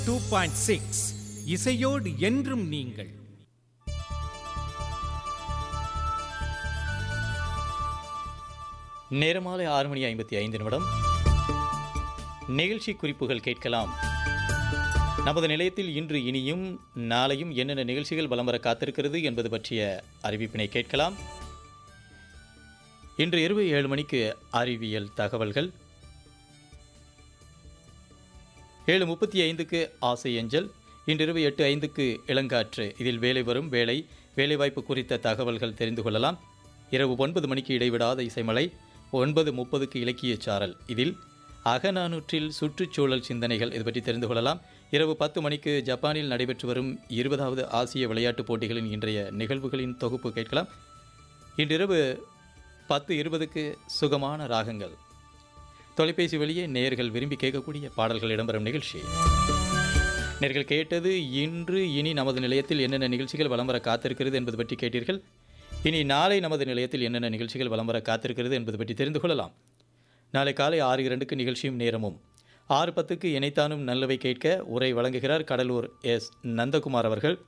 two point six இசையோடு என்றும் நீங்கள் நேரமாலை ஆறு மணி ஐம்பத்தி ஐந்து நிமிடம் நிகழ்ச்சி குறிப்புகள் கேட்கலாம் நமது நிலையத்தில் இன்று இனியும் நாளையும் என்னென்ன நிகழ்ச்சிகள் வலம் வர காத்திருக்கிறது என்பது பற்றிய அறிவிப்பினை கேட்கலாம் இன்று இரவு ஏழு மணிக்கு அறிவியல் தகவல்கள் ஏழு முப்பத்தி ஐந்துக்கு ஆசை அஞ்சல் இன்றிரவு எட்டு ஐந்துக்கு இளங்காற்று இதில் வேலை வரும் வேலை வேலைவாய்ப்பு குறித்த தகவல்கள் தெரிந்து கொள்ளலாம் இரவு ஒன்பது மணிக்கு இடைவிடாத இசைமலை ஒன்பது முப்பதுக்கு இலக்கியச் சாரல் இதில் அகநானூற்றில் சுற்றுச்சூழல் சிந்தனைகள் இது பற்றி தெரிந்து கொள்ளலாம் இரவு பத்து மணிக்கு ஜப்பானில் நடைபெற்று வரும் இருபதாவது ஆசிய விளையாட்டுப் போட்டிகளின் இன்றைய நிகழ்வுகளின் தொகுப்பு கேட்கலாம் இன்றிரவு பத்து இருபதுக்கு சுகமான ராகங்கள் தொலைபேசி வழியே நேயர்கள் விரும்பி கேட்கக்கூடிய பாடல்கள் இடம்பெறும் நிகழ்ச்சி நேர்கள் கேட்டது இன்று இனி நமது நிலையத்தில் என்னென்ன நிகழ்ச்சிகள் வலம் வர காத்திருக்கிறது என்பது பற்றி கேட்டீர்கள் இனி நாளை நமது நிலையத்தில் என்னென்ன நிகழ்ச்சிகள் வலம் வர காத்திருக்கிறது என்பது பற்றி தெரிந்து கொள்ளலாம் நாளை காலை ஆறு இரண்டுக்கு நிகழ்ச்சியும் நேரமும் ஆறு பத்துக்கு இணைத்தானும் நல்லவை கேட்க உரை வழங்குகிறார் கடலூர் எஸ் நந்தகுமார் அவர்கள்